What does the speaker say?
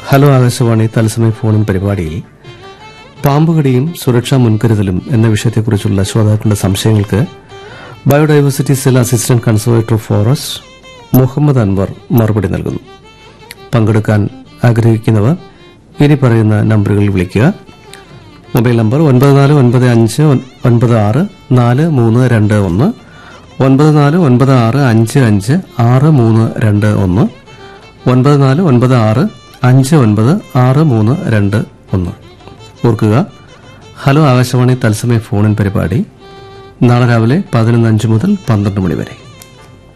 hello Akashvani തത്സമയ ഫോണിൻ പരിപാടിയിൽ പാമ്പുകടിയും സുരക്ഷാ മുൻകരുതലും എന്ന വിഷയത്തെക്കുറിച്ചുള്ള ശ്രോതാക്കളുടെ സംശയങ്ങൾക്ക് biodiversity cell assistant conservator of forest Muhammad Anwar മറുപടി നൽകുന്നു പങ്കെടുക്കാൻ ആഗ്രഹിക്കുന്നവർ ഇനി പറയുന്ന നമ്പറുകളിൽ വിളിക്കുക മൊബൈൽ നമ്പർ ഒൻപത് നാല് ഒൻപത് അഞ്ച് ഒൻ- ഒൻപത് ആറ് നാല് മൂന്ന് രണ്ട് ഒന്ന് ഒൻപത് നാല് ഒൻപത് ആറ് അഞ്ച് അഞ്ച് ആറ് മൂന്ന് രണ്ട് ഒന്ന് ഒൻപത് നാല് ഒൻപത് ആറ് അഞ്ച് ഒൻപത് ആറ് മൂന്ന് രണ്ട് ഒന്ന് ഓർക്കുക ഹലോ ആകാശവാണി തത്സമയ ഫോണിൻ പരിപാടി നാളെ രാവിലെ പതിനൊന്ന് അഞ്ച് മുതൽ പന്ത്രണ്ട് മണി വരെ